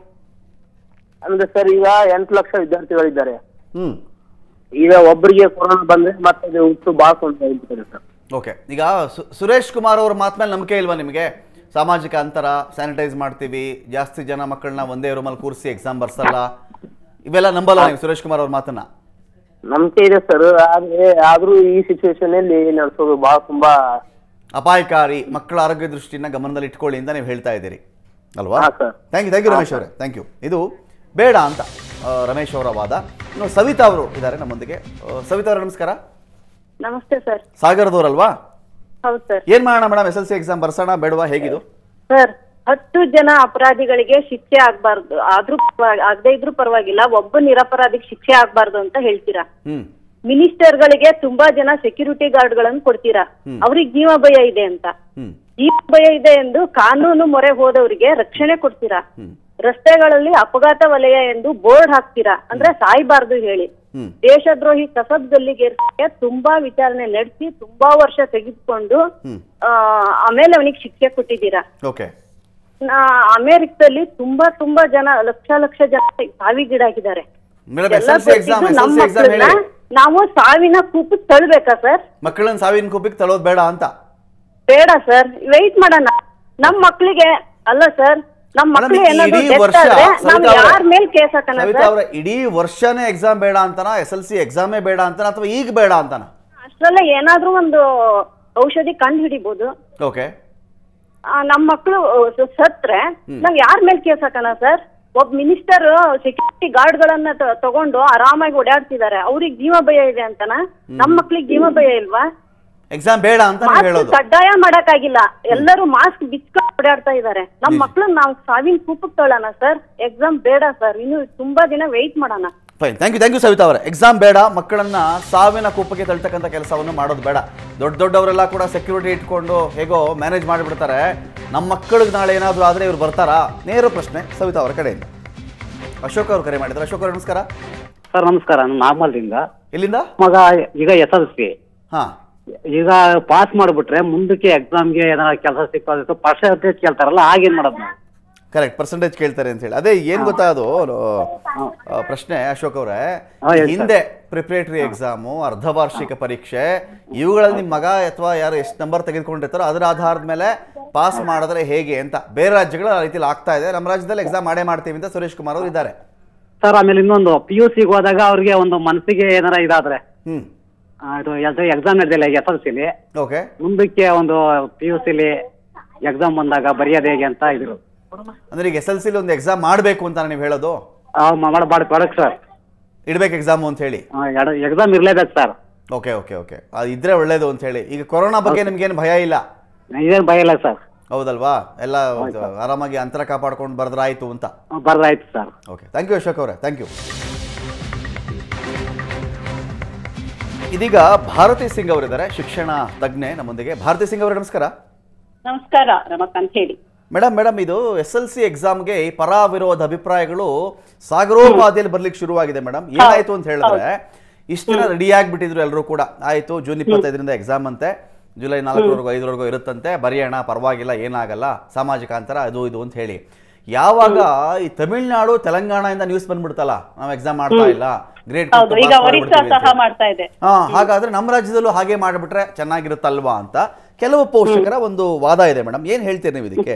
ಅಂದ್ರೆ ಸರ್ ಈಗ ಎಂಟು ಲಕ್ಷ ವಿದ್ಯಾರ್ಥಿಗಳಿದ್ದಾರೆ ಹ್ಞೂ ಈಗ ಒಬ್ಬರಿಗೆ ಕೊರೋನಾ ಬಂದ್ರೆ ಮತ್ತೆ ಅದು ಹುಟ್ಟು ಭಾಳ ತೊಂದರೆ ಆಗ್ಬಿಟ್ಟಿದೆ ಸರ್ ಓಕೆ ಈಗ ಸು- ಸುರೇಶ್ ಕುಮಾರ್ ಅವ್ರ ಮಾತು ಮೇಲೆ ನಂಬಿಕೆ ಇಲ್ವಾ ನಿಮಗೆ ಸಾಮಾಜಿಕ ಅಂತರ ಸ್ಯಾನಿಟೈಸ್ ಮಾಡ್ತೀವಿ ಜಾಸ್ತಿ ಜನ ಮಕ್ಕಳನ್ನ ಒಂದೇ ರೂಮಲ್ಲಿ ಕೂರಿಸಿ ಎಕ್ಸಾಮ್ ಬರ್ಸಲ್ಲ ಇವೆಲ್ಲ ನಂಬಲ್ಲ ನೀವು ಸುರೇಶ್ ಕುಮಾರ್ ಅವ್ರ ಮಾತನ್ನ ನಂಬಿಕೆ ಇದೆ ಸರ್ ಆದ್ರೆ ಆದ್ರೂ ಈ ಸಿಚುವೇಶನ್ ಅಲ್ಲಿ ನಡೆಸೋದು ಭಾಳ ತುಂಬಾ ಅಪಾಯಕಾರಿ ಮಕ್ಕಳ ಆರೋಗ್ಯ ದೃಷ್ಟಿನ ಗಮನದಲ್ಲಿ ಇಟ್ಕೊಳ್ಳಿ ಅಂತ ನೀವು ಹೇಳ್ತಾ ಇದ್ದೀರಿ ಅಲ್ವಾ ಹಾ, sir. Thank you thank you Ramesh ಅವರೇ ಥ್ಯಾಂಕ್ ಯು ಇದು ಬೇಡ ಅಂತ ಆ, ರಮೇಶ್ ಅವರ ವಾದ ಇನ್ನು ಸವಿತಾ ಅವರು ಇದ್ದಾರೆ ನಮ್ಮೊಂದಿಗೆ ಆ, ಸವಿತಾ ಅವರೇ ನಮಸ್ಕಾರ ನಮಸ್ತೆ ಸರ್ ಸಾಗರದವ್ರಲ್ವಾ ಹೌದು ಸರ್ ಏನ್ ಮಾಡೋಣ madam S L C exam ಬರ್ಸೋಣ ಬೇಡವಾ ಹೇಗಿದು ಸರ್ ಹತ್ತು ಜನ ಅಪರಾಧಿಗಳಿಗೆ ಶಿಕ್ಷೆ ಆಗ್ಬಾರ್ದು ಆದ್ರೂ ಪರವಾಗಿ- ಆಗದೆ ಇದ್ರೂ ಪರವಾಗಿಲ್ಲ ಒಬ್ಬ ನಿರಪರಾಧಿಗೆ ಶಿಕ್ಷೆ ಆಗ್ಬಾರ್ದು ಅಂತ ಹೇಳ್ತೀರಾ ಹ್ಮ್ ಮಿನಿಸ್ಟರ್ಗಳಿಗೆ ತುಂಬಾ ಜನ ಸೆಕ್ಯೂರಿಟಿ ಗಾರ್ಡ್ ಗಳನ್ನು ಕೊಡ್ತೀರಾ ಅವ್ರಿಗೆ ಜೀವ ಭಯ ಇದೆ ಅಂತ ಹ್ಮ್ ಜೀವ ಭಯ ಇದೆ ಎಂದು ಕಾನೂನು ಮೊರೆ ಹೋದವರಿಗೆ ರಕ್ಷಣೆ ಕೊಡ್ತೀರಾ ಹ್ಮ್. ರಸ್ತೆಗಳಲ್ಲಿ ಅಪಘಾತ ವಲಯ ಎಂದು ಬೋರ್ಡ್ ಹಾಕ್ತೀರಾ ಅಂದ್ರೆ ಸಾಯ್ಬಾರ್ದು ಹೇಳಿ ಹ್ಮ್ ದೇಶದ್ರೋಹಿ ಕಸಬ್ ಗಲ್ಲಿಗೇರ್ಸಕ್ಕೆ ತುಂಬಾ ವಿಚಾರಣೆ ನಡೆಸಿ ತುಂಬಾ ವರ್ಷ ತೆಗೆದುಕೊಂಡು ಹ್ಮ್ ಆ, ಆಮೇಲೆ ಅವನಿಗೆ ಶಿಕ್ಷೆ ಕೊಟ್ಟಿದ್ದೀರಾ ಓಕೆ ನಾ- ಅಮೆರಿಕದಲ್ಲಿ ತುಂಬಾ ತುಂಬಾ ಜನ ಲಕ್ಷ ಲಕ್ಷ ಜನ ಸಾವಿಗೀಡಾಗಿದ್ದಾರೆ ಮೇಡಮ್ ಎಸ್ ಎಲ್ಲ ಎಲ್ ಸಿ ಎಕ್ಸಾಮ್ ಗೊತ್ತಿದ್ದು ಎಸ್ ಎಲ್ ನಮ್ಮ ಸಿ ಎಕ್ಸಾಮ್ ಮಕ್ಕಳನ್ನ ಹೇಳಿ ನಾವು ಸಾವಿನ ಕೂಪು ತಳ್ಬೇಕಾ ಸರ್ ಮಕ್ಕಳನ್ನ ಸಾವಿನ ಕೂಪಿಗೆ ತಳೋದು ಬೇಡ ಅಂತ ಬೇಡ ಸರ್ ವೆಯ್ಟ್ ಮಾಡೋಣ ನಮ್ ಮಕ್ಳಿಗೆ ಅಲ್ಲ ಸರ್ ನಮ್ ಮೇಡಮ್, ಮಕ್ಳು ಏನಾದ್ರು ಇಡೀ death ವರ್ಷ ಆದ್ರೆ ನಾವ್ ಸವಿತಾ ಯಾರ ಅವರೇ, ಮೇಲ್ ಕೇಸ್ ಹಾಕೋಣ ಸವಿತಾ ಸರ್ ಅವರ ಇಡೀ ವರ್ಷನೇ ಎಕ್ಸಾಮ್ ಬೇಡ ಅಂತನಾ ಎಸ್ ಎಲ್ ಸಿ ಎಕ್ಸಾಮೇ ಬೇಡ ಅಂತನಾ ಅಥವಾ ಈಗ ಬೇಡ ಅಂತನಾ ಅಷ್ಟ್ರಲ್ಲೇ ಏನಾದ್ರೂ ಒಂದು ಔಷಧಿ ಕಂಡು ಹಿಡಿಬಹುದು ಓಕೆ ನಮ್ ಮಕ್ಳು ಸ- ಸತ್ರೆ ನಾವ್ ಯಾರ ಮೇಲ್ ಕೇಸ್ ಹಾಕೋಣ ಸರ್ ಒಬ್ಬ ಮಿನಿಸ್ಟರ್ ಸೆಕ್ಯೂರಿಟಿ ಗಾರ್ಡ್ ಗಳನ್ನ ತ- ತಗೊಂಡು ಆರಾಮಾಗಿ ಓಡಾಡ್ತಿದ್ದಾರೆ ಅವ್ರಿಗೆ ಜೀವ ಭಯ ಇದೆ ಅಂತನಾ ನಮ್ ಮಕ್ಳಿಗೆ ಜೀವ ಭಯ ಇಲ್ವಾ ಎಕ್ಸಾಮ್ ಬೇಡ ಅಂತ ನೀವು ಮಾಸ್ಕ್ ಹೇಳೋದು ಕಡ್ಡಾಯ ಮಾಡಕ್ಕಾಗಿಲ್ಲ ಎಲ್ಲರೂ ಮಾಸ್ಕ್ ಬಿಚ್ಕೊಂಡು ಓಡಾಡ್ತಾ ಇದಾರೆ ನಮ್ ಮಕ್ಳನ್ನ ನಾವು ಸಾವಿನ ಕೂಪಕ್ ತೊಳೋಣ ಸರ್ ಎಕ್ಸಾಮ್ ಬೇಡ ಸರ್ ಇನ್ನು ತುಂಬಾ ದಿನ ವೆಯ್ಟ್ ಮಾಡೋಣ fine thank you thank you Savita ಅವರೇ ಎಕ್ಸಾಮ್ ಬೇಡ ಮಕ್ಕಳನ್ನ ಸಾವಿನ ಕೂಪಕ್ಕೆ ತಳ್ತಕ್ಕಂಥ ಕೆಲಸವನ್ನು ಮಾಡೋದು ಬೇಡ ದೊಡ್ಡ ದೊಡ್ಡವರೆಲ್ಲ ಕೂಡ ಸೆಕ್ಯೂರಿಟಿ ಇಟ್ಕೊಂಡು ಹೇಗೋ ಮ್ಯಾನೇಜ್ ಮಾಡಿಬಿಡ್ತಾರೆ ನಮ್ಮ ಮಕ್ಕಳಿಗೆ ನಾಳೆ ಏನಾದರೂ ಆದರೆ ಇವ್ರು ಬರ್ತಾರಾ ನೇರ ಪ್ರಶ್ನೆ ಸವಿತಾ ಅವರ ಕಡೆಯಿಂದ ಅಶೋಕ್ ಅವರು ಕರೆ ಮಾಡಿದ್ರು ಅಶೋಕ್ ಅವರು ನಮಸ್ಕಾರ ಸರ್ ನಮಸ್ಕಾರ ನಾನು ನಾರ್ಮಲ್ದಿಂದ ಎಲ್ಲಿಂದ ಮಗ ಈಗ ಎಸ್ ಎಲ್ ಸಿ ಹಾಂ ಈಗ ಪಾಸ್ ಮಾಡ್ಬಿಟ್ರೆ ಮುಂದಕ್ಕೆ ಎಕ್ಸಾಮ್ಗೆ ಏನಾರ ಕೆಲಸ ಸಿಕ್ಕೋದಿತ್ತು ಪರ್ಸೆಂಟೇಜ್ ಕೇಳ್ತಾರಲ್ಲ ಆಗೇನ್ ಮಾಡೋದು ನಾವು ಕರೆಕ್ಟ್ ಪರ್ಸೆಂಟೇಜ್ ಕೇಳ್ತಾರೆ ಅಂತ ಹೇಳಿ ಅದೇ ಏನ್ ಗೊತ್ತಾ ಅದು ಆ, ಪ್ರಶ್ನೆ ಅಶೋಕ್ ಅವರೇ ಹಾ, ಹೇಳಿ ಹಿಂದೆ ಪ್ರಿಪರೇಟರಿ ಎಕ್ಸಾಮು ಅರ್ಧವಾರ್ಷಿಕ ಪರೀಕ್ಷೆ ಇವುಗಳಲ್ಲಿ ನಿಮ್ಮ ಮಗ ಅಥವಾ ಯಾರು ಎಷ್ಟು ನಂಬರ್ ತೆಗೆದುಕೊಂಡಿರ್ತಾರೋ ಅದರ ಆಧಾರದ ಮೇಲೆ ಪಾಸ್ ಮಾಡಿದ್ರೆ ಹೇಗೆ ಅಂತ ಬೇರೆ ರಾಜ್ಯಗಳ ಆ ರೀತಿಲಿ ಆಗ್ತಾ ಇದೆ ನಮ್ಮ ರಾಜ್ಯದಲ್ಲಿ ಎಕ್ಸಾಮ್ ಮಾಡೇ ಮಾಡ್ತೀವಿ ಅಂತ ಸುರೇಶ್ ಕುಮಾರ್ ಅವರು ಇದ್ದಾರೆ ಸರ್ ಆಮೇಲೆ ಇನ್ನೊಂದು ಪಿ ಯು ಸಿಗೆ ಹೋದಾಗ ಅವ್ರಿಗೆ ಒಂದು ಮನಸ್ಸಿಗೆ ಏನಾರ ಇದಾದ್ರೆ ಹ್ಮ್ ಆ, ಇದು ಎಕ್ಸಾಮ್ ನಡೆದಿಲ್ಲ ಎಸ್ ಎಲ್ ಸಿಲಿ ಓಕೆ ಮುಂದಕ್ಕೆ ಒಂದು ಪಿ ಯು ಸಿಲಿ ಎಕ್ಸಾಮ್ ಬಂದಾಗ ಬರೆಯೋದು ಹೇಗೆ ಅಂತ ಇದ್ರು ಅಂದ್ರೆ ಈಗ ಎಸ್ ಎಲ್ ಸಿಲಿ ಒಂದು ಎಕ್ಸಾಮ್ ಮಾಡಬೇಕು ಅಂತ ನೀವು ಹೇಳೋದು ಮಾಡಬಾರ್ದು ಕೊಡಕ್ ಸರ್ ಇಡ್ಬೇಕು ಎಕ್ಸಾಮು ಅಂತ ಹೇಳಿ ಎಕ್ಸಾಮ್ ಇರ್ಲೇಬೇಕು ಸರ್ ಓಕೆ ಓಕೆ ಓಕೆ ಅದು ಇದ್ರೆ ಒಳ್ಳೇದು ಅಂತ ಹೇಳಿ ಈಗ ಕೊರೋನಾ ಬಗ್ಗೆ ನಿಮ್ಗೇನು ಭಯ ಇಲ್ಲ ಇದೇನು ಭಯ ಇಲ್ಲ ಸರ್ ಹೌದಲ್ವಾ ಎಲ್ಲ ಆರಾಮಾಗಿ ಅಂತರ ಕಾಪಾಡ್ಕೊಂಡು ಬರ್ದ್ರಾಯ್ತು ಅಂತ ಬರ್ದಾಯ್ತು sir okay thank you Ashok ಅವರೇ ಥ್ಯಾಂಕ್ ಯು ಇದೀಗ ಭಾರತಿ ಸಿಂಗ್ ಅವರಿದ್ದಾರೆ ಶಿಕ್ಷಣ ತಜ್ಞೆ ನಮ್ಮೊಂದಿಗೆ ಭಾರತಿ ಸಿಂಗ್ ಅವರೇ ನಮಸ್ಕಾರ ನಮಸ್ಕಾರ ರಮಕಾಂತ್ ಹೇಳಿ ಮೇಡಮ್ ಮೇಡಮ್ ಇದು ಎಸ್ ಎಲ್ ಸಿ ಎಕ್ಸಾಮ್ಗೆ ಈ ಪರ ವಿರೋಧ ಅಭಿಪ್ರಾಯಗಳು ಸಾಗರೋಪಾದಿಯಲ್ಲಿ ಬರ್ಲಿಕ್ಕೆ ಶುರುವಾಗಿದೆ ಮೇಡಮ್ ಏನಾಯ್ತು ಅಂತ ಹೇಳಿದ್ರೆ ಇಷ್ಟು ದಿನ ರೆಡಿ ಆಗಿಬಿಟ್ಟಿದ್ರು ಎಲ್ಲರೂ ಕೂಡ ಆಯ್ತು ಜೂನ್ ಇಪ್ಪತ್ತೈದರಿಂದ ಎಕ್ಸಾಮ್ ಅಂತೆ ಜುಲೈ ನಾಲ್ಕರವರೆಗೂ ಐದರವರೆಗೂ ಇರುತ್ತಂತೆ ಬರೆಯೋಣ ಪರವಾಗಿಲ್ಲ ಏನಾಗಲ್ಲ ಸಾಮಾಜಿಕ ಅಂತರ ಅದು ಇದು ಅಂತ ಹೇಳಿ ಯಾವಾಗ ಈ ತಮಿಳ್ನಾಡು ತೆಲಂಗಾಣದಿಂದ ನ್ಯೂಸ್ ಬಂದ್ಬಿಡ್ತಲ್ಲ ನಾವು ಎಕ್ಸಾಮ್ ಮಾಡ್ತಾ ಇಲ್ಲ ಗ್ರೇಟ್ ಹೌದು ಈಗ ಒರಿಸ್ಸಾ ಸಹ ಮಾಡ್ತಾ ಇದೆ ಹಾ ಹಾಗಾದ್ರೆ ನಮ್ಮ ರಾಜ್ಯದಲ್ಲೂ ಹಾಗೆ ಮಾಡಿಬಿಟ್ರೆ ಚೆನ್ನಾಗಿರುತ್ತಲ್ವಾ ಅಂತ ಕೆಲವು ಪೋಷಕರ ಒಂದು ವಾದ ಇದೆ ಮೇಡಮ್ ಏನ್ ಹೇಳ್ತೀರಿ ನೀವು ಇದಕ್ಕೆ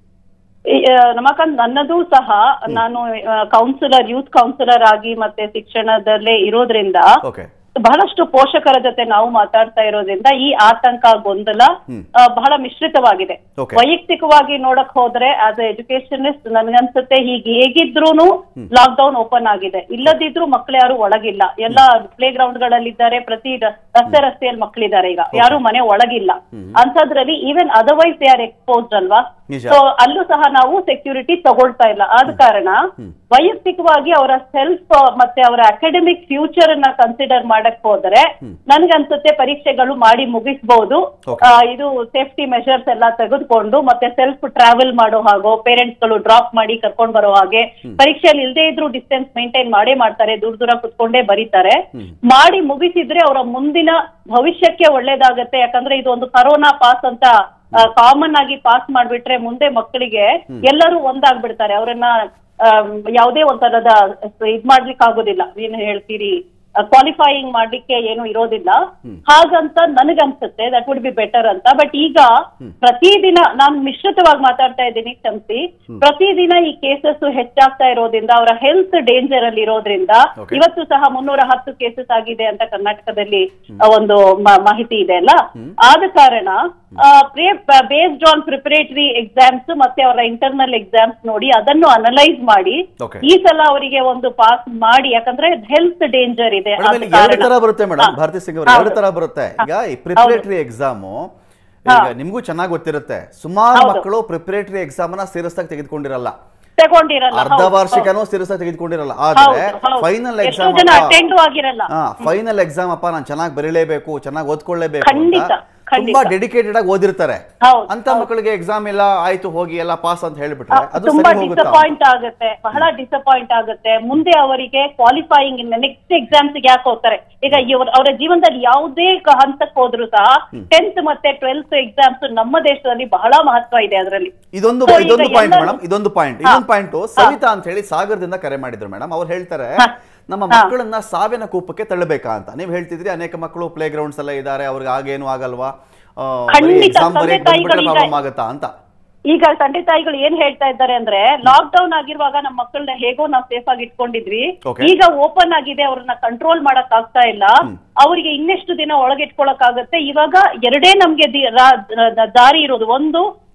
ಈ, ಆ, ರಮಾಕಾಂತ್ ನನ್ನದು ಸಹ ನಾನು ಕೌನ್ಸಿಲರ್ ಯೂತ್ ಕೌನ್ಸಿಲರ್ ಆಗಿ ಮತ್ತೆ ಶಿಕ್ಷಣದಲ್ಲೇ ಇರೋದ್ರಿಂದ ಓಕೆ ಬಹಳಷ್ಟು ಪೋಷಕರ ಜೊತೆ ನಾವು ಮಾತಾಡ್ತಾ ಇರೋದ್ರಿಂದ ಈ ಆತಂಕ ಗೊಂದಲ ಆ, ಬಹಳ ಮಿಶ್ರಿತವಾಗಿದೆ Okay. ವೈಯಕ್ತಿಕವಾಗಿ ನೋಡಕ್ ಹೋದ್ರೆ ಆಸ್ ಎ ಎಜುಕೇಶನಿಸ್ಟ್ ನನ್ಗನ್ಸುತ್ತೆ ಹೀಗೆ ಹೇಗಿದ್ರೂನು ಲಾಕ್ ಡೌನ್ ಓಪನ್ ಆಗಿದೆ ಇಲ್ಲದಿದ್ರು ಮಕ್ಳು ಯಾರು ಒಳಗಿಲ್ಲ ಎಲ್ಲ ಪ್ಲೇ ಗ್ರೌಂಡ್ ಗಳಲ್ಲಿದ್ದಾರೆ ಪ್ರತಿ ರ- ರಸ್ತೆ ರಸ್ತೆಯಲ್ಲಿ ಮಕ್ಕಳಿದ್ದಾರೆ ಈಗ ಯಾರು ಮನೆ ಒಳಗಿಲ್ಲ ಅಂತದ್ರಲ್ಲಿ even otherwise they are exposed ಅಲ್ವಾ ನಿಜ. ಸೊ ಅಲ್ಲೂ ಸಹ ನಾವು ಸೆಕ್ಯೂರಿಟಿ ತಗೊಳ್ತಾ ಇಲ್ಲ ಆದ ಕಾರಣ ವೈಯಕ್ತಿಕವಾಗಿ ಅವರ ಸೆಲ್ಫ್ ಮತ್ತೆ ಅವರ ಅಕಾಡೆಮಿಕ್ ಫ್ಯೂಚರ್ ಅನ್ನ ಕನ್ಸಿಡರ್ ಮಾಡಕ್ ಹೋದ್ರೆ ನನ್ಗನ್ಸುತ್ತೆ ಪರೀಕ್ಷೆಗಳು ಮಾಡಿ ಮುಗಿಸಬಹುದು Okay. ಇದು ಸೇಫ್ಟಿ ಮೆಷರ್ಸ್ ಎಲ್ಲ ತೆಗೆದುಕೊಂಡು ಮತ್ತೆ ಸೆಲ್ಫ್ ಟ್ರಾವೆಲ್ ಮಾಡೋ ಹಾಗೋ ಪೇರೆಂಟ್ಸ್ ಗಳು ಡ್ರಾಪ್ ಮಾಡಿ ಕರ್ಕೊಂಡ್ ಬರೋ ಹಾಗೆ ಪರೀಕ್ಷೆಯಲ್ಲಿ ಇಲ್ಲದೆ ಇದ್ರು ಡಿಸ್ಟೆನ್ಸ್ ಮೇಂಟೈನ್ ಮಾಡೇ ಮಾಡ್ತಾರೆ ದೂರ ದೂರ ಕುತ್ಕೊಂಡೇ ಬರೀತಾರೆ ಮಾಡಿ ಮುಗಿಸಿದ್ರೆ ಅವರ ಮುಂದಿನ ಭವಿಷ್ಯಕ್ಕೆ ಒಳ್ಳೇದಾಗತ್ತೆ ಯಾಕಂದ್ರೆ ಇದು ಒಂದು ಕರೋನಾ ಪಾಸ್ ಅಂತ ಕಾಮನ್ ಆಗಿ ಪಾಸ್ ಮಾಡ್ಬಿಟ್ರೆ ಮುಂದೆ ಮಕ್ಕಳಿಗೆ ಎಲ್ಲರೂ ಒಂದಾಗ್ಬಿಡ್ತಾರೆ ಅವರನ್ನ ಯಾವುದೇ ಒಂಥರದ ಇದ್ ಮಾಡ್ಲಿಕ್ಕೆ ಆಗೋದಿಲ್ಲ ಏನ್ ಹೇಳ್ತೀರಿ ಕ್ವಾಲಿಫೈಯಿಂಗ್ ಮಾಡ್ಲಿಕ್ಕೆ ಏನು ಇರೋದಿಲ್ಲ ಹಾಗಂತ ನನಗನ್ಸುತ್ತೆ ದಟ್ ವುಡ್ ಬಿ ಬೆಟರ್ ಅಂತ ಬಟ್ ಈಗ ಪ್ರತಿದಿನ ನಾನು ಮಿಶ್ರಿತವಾಗಿ ಮಾತಾಡ್ತಾ ಇದ್ದೀನಿ ಕ್ಷಮಿಸಿ ಪ್ರತಿದಿನ ಈ ಕೇಸಸ್ ಹೆಚ್ಚಾಗ್ತಾ ಇರೋದ್ರಿಂದ ಅವರ ಹೆಲ್ತ್ ಡೇಂಜರ್ ಅಲ್ಲಿ ಇರೋದ್ರಿಂದ Okay. ಇವತ್ತು ಸಹ ಮುನ್ನೂರ ಹತ್ತು ಕೇಸಸ್ ಆಗಿದೆ ಅಂತ ಕರ್ನಾಟಕದಲ್ಲಿ ಆ, ಒಂದು ಮ- ಮಾಹಿತಿ ಇದೆ ಅಲ್ಲ ಆದ ಕಾರಣ ಬೇಸ್ಡ್ ಆನ್ ಪ್ರಿಪರೇಟರಿ ಎಕ್ಸಾಮ್ಸ್ ಮತ್ತೆ ಅವರ ಇಂಟರ್ನಲ್ ಎಕ್ಸಾಮ್ಸ್ ನೋಡಿ ಅದನ್ನು ಅನಲೈಸ್ ಮಾಡಿ Okay. ಈ ಸಲ ಅವರಿಗೆ ಒಂದು ಪಾಸ್ ಮಾಡಿ ಯಾಕಂದ್ರೆ ಹೆಲ್ತ್ ಡೇಂಜರ್ ಇದೆ ಮೇಡಮ್ ಆದ ಇಲ್ಲಿ ಎರಡು ಕಾರಣ. ತರ ಬರುತ್ತೆ ಮೇಡಮ್ ಹಾ. ಭಾರತಿ ಸಿಂಗ್ ಅವರು ಹೌದು. ಎರಡು ತರ ಬರುತ್ತೆ ಈಗ ಈ ಪ್ರಿಪರೇಟರಿ ಎಕ್ಸಾಮು ಈಗ ನಿಮ್ಗೂ ಚೆನ್ನಾಗಿ ಗೊತ್ತಿರುತ್ತೆ ಸುಮಾರು ಹೌದು. ಮಕ್ಕಳು ಪ್ರಿಪರೇಟರಿ ಎಕ್ಸಾಮ್ ನ ಸೀರಿಯಸ್ ಆಗಿ ತೆಗೆದುಕೊಂಡಿರಲ್ಲ ತಗೊಂಡಿರಲ್ಲ ಅರ್ಧ ಹೌದು, ವಾರ್ಷಿಕನೂ ಸೀರಿಯಸ್ ಆಗಿ ತೆಗೆದುಕೊಂಡಿರಲ್ಲ ಹೌದು, ಆದ್ರೆ ಹೌದು. ಫೈನಲ್ ಎಷ್ಟೋ ಎಕ್ಸಾಮ್ ಜನ ಅಟೆಂಡು ಆಗಿರಲ್ಲ ಹಾ ಫೈನಲ್ ಎಕ್ಸಾಮ್ ಅಪ್ಪ ನಾನು ಚೆನ್ನಾಗಿ ಬರೀಲೇಬೇಕು ಚೆನ್ನಾಗಿ ಓದ್ಕೊಳ್ಳೇಬೇಕು ಖಂಡಿತ, ಅಂತ ಖಂಡಿತ. ತುಂಬಾ ಡೆಡಿಕೇಟೆಡ್ ಆಗಿ ಓದಿರ್ತಾರೆ ಹೌದು, ಅಂತ ಮಕ್ಕಳಿಗೆ ಎಕ್ಸಾಮ್ ಇಲ್ಲ ಆಯ್ತು ಹೋಗಿ ಎಲ್ಲ ಪಾಸ್ ಅಂತ ಹೇಳ್ಬಿಟ್ರೆ ಅದು ತುಂಬಾ ಸರಿ ಹೋಗುತ್ತಾ ಡಿಸಪಾಯಿಂಟ್ ಆಗುತ್ತೆ ಬಹಳ ಡಿಸಪಾಯಿಂಟ್ ಆಗುತ್ತೆ ಮುಂದೆ ಅವರಿಗೆ ಕ್ವಾಲಿಫೈಯಿಂಗ್ ನೆಕ್ಸ್ಟ್ ಎಕ್ಸಾಮ್ಸ್ ಯಾಕೆ ಹೋಗ್ತಾರೆ ಈಗ ಇವ್ರ ಅವರ ಜೀವನದಲ್ಲಿ ಯಾವುದೇ ಕ- ಹಂತಕ್ಕೆ ಹೋದ್ರು ಸಹ ಟೆಂತ್ ಮತ್ತೆ ಟ್ವೆಲ್ತ್ ಎಕ್ಸಾಮ್ಸ್ ನಮ್ಮ ದೇಶದಲ್ಲಿ ಬಹಳ ಮಹತ್ವ ಇದೆ ಅದರಲ್ಲಿ ಇದೊಂದು So, ಈಗ ಇದೊಂದು ಪಾಯಿಂಟ್ ಎಲ್ಲರೂ- ಮೇಡಮ್ ಇದೊಂದು ಪಾಯಿಂಟ್ ಹಾ. ಇನ್ನೊಂದು ಪಾಯಿಂಟ್ ಸವಿತಾ ಅಂತ ಹೇಳಿ ಸಾಗರದಿಂದ ಕರೆ ಮಾಡಿದ್ರು ಮೇಡಮ್ ಅವ್ರು ಹೇಳ್ತಾರೆ ನಮ್ಮ ಮಕ್ಕಳನ್ನ ಸಾವಿನ ಕೂಪಕ್ಕೆ ತಳ್ಳಬೇಕಾ ಅಂತ ನೀವು ಹೇಳ್ತಿದ್ರಿ ಅನೇಕ ಮಕ್ಕಳು ಪ್ಲೇ ಗ್ರೌಂಡ್ಸ್ ಎಲ್ಲ ಇದ್ದಾರೆ ಅವ್ರಿಗೆ ಆಗೇನು ಆಗಲ್ವಾ ಖಂಡಿತ, ಎಕ್ಸಾಮ್ ಬರೀ ತಂದೆ ತಾಯಿಗಳು ಈಗ- ಪ್ರಾಬ್ಲಮ್ ಆಗುತ್ತಾ ಅಂತ ಈಗ ತಂದೆ ತಾಯಿಗಳು ಏನ್ ಹೇಳ್ತಾ ಇದ್ದಾರೆ ಅಂದ್ರೆ ಲಾಕ್ ಡೌನ್ ಆಗಿರುವಾಗ ನಮ್ಮ ಮಕ್ಕಳನ್ನ ಹೇಗೋ ನಾವು ಸೇಫ್ ಆಗಿ ಇಟ್ಕೊಂಡಿದ್ವಿ Okay. ಈಗ ಓಪನ್ ಆಗಿದೆ ಅವ್ರನ್ನ ಕಂಟ್ರೋಲ್ ಮಾಡಕ್ ಆಗ್ತಾ ಇಲ್ಲ ಅವರಿಗೆ ಇನ್ನೆಷ್ಟು ದಿನ ಒಳಗಿಟ್ಕೊಳಕ್ ಆಗುತ್ತೆ ಇವಾಗ ಎರಡೇ ನಮ್ಗೆ ದಿ- ರಾ- ದ- ದಾರಿ ಇರೋದು ಒಂದು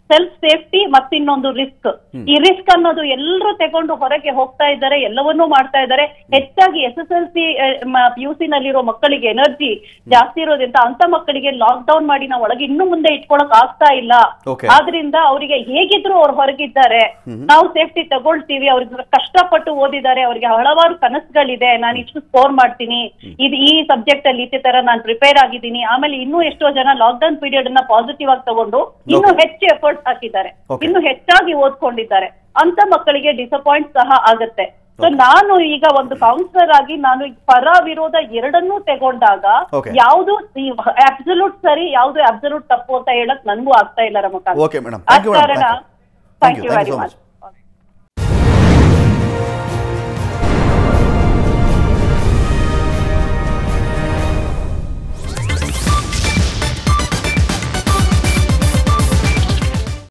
ಸೆಲ್ಫ್ ಸೇಫ್ಟಿ ಮತ್ತಿನ್ನೊಂದು ರಿಸ್ಕ್ ಈ ರಿಸ್ಕ್ ಅನ್ನೋದು ಎಲ್ಲರೂ ತಗೊಂಡು ಹೊರಗೆ ಹೋಗ್ತಾ ಇದ್ದಾರೆ ಎಲ್ಲವನ್ನೂ ಮಾಡ್ತಾ ಇದ್ದಾರೆ ಹೆಚ್ಚಾಗಿ S S L C P U C ನಲ್ಲಿರೋ ಮಕ್ಕಳಿಗೆ ಎನರ್ಜಿ ಜಾಸ್ತಿ ಇರೋದ್ರಿಂದ ಅಂತ ಮಕ್ಕಳಿಗೆ ಲಾಕ್ ಡೌನ್ ಮಾಡಿ ನಾವು ಒಳಗೆ ಇನ್ನು ಮುಂದೆ ಇಟ್ಕೊಳಕ್ ಆಗ್ತಾ ಇಲ್ಲ Okay. ಆದ್ರಿಂದ ಅವರಿಗೆ ಹೇಗಿದ್ರು ಅವ್ರು ಹೊರಗಿದ್ದಾರೆ ನಾವು ಸೇಫ್ಟಿ ತಗೊಳ್ತೀವಿ ಅವ್ರಿಗೆ ಕಷ್ಟಪಟ್ಟು ಓದಿದ್ದಾರೆ ಅವ್ರಿಗೆ ಹಲವಾರು ಕನಸುಗಳಿದೆ ನಾನು ಇಷ್ಟು ಸ್ಕೋರ್ ಮಾಡ್ತೀನಿ ಇದು ಈ ಸಬ್ಜೆಕ್ಟ್ ಅಲ್ಲಿ ಇದೇ ತರ ನಾನು ಪ್ರಿಪೇರ್ ಆಗಿದ್ದೀನಿ ಆಮೇಲೆ ಇನ್ನೂ ಎಷ್ಟೋ ಜನ ಲಾಕ್ಡೌನ್ ಪೀರಿಯಡ್ ಅನ್ನ ಪಾಸಿಟಿವ್ ಆಗಿ ತಗೊಂಡು ಇನ್ನೂ Okay. ಹೆಚ್ಚು ಎಫರ್ಟ್ಸ್ ಹಾಕಿದ್ದಾರೆ Okay. ಇನ್ನು ಹೆಚ್ಚಾಗಿ ಓದ್ಕೊಂಡಿದ್ದಾರೆ ಅಂತ ಮಕ್ಕಳಿಗೆ ಡಿಸಪಾಯಿಂಟ್ ಸಹ ಆಗತ್ತೆ ಸೊ ನಾನು ಈಗ ಒಂದು ಕೌನ್ಸಿಲರ್ ಆಗಿ ನಾನು ಈ ಪರ ವಿರೋಧ ಎರಡನ್ನೂ ತಗೊಂಡಾಗ Okay. ಯಾವುದು ಅಬ್ಸಲ್ಯೂಟ್ ಸರಿ ಯಾವುದು ಅಬ್ಸಲ್ಯೂಟ್ ತಪ್ಪು ಅಂತ ಹೇಳಕ್ ನನ್ಗೂ ಆಗ್ತಾ ಇಲ್ಲ ರಮಕಾಂತ್ ಓಕೆ ಮೇಡಮ್ ಆ ಥ್ಯಾಂಕ್ ಯು ಕಾರಣ madam thank you very so much much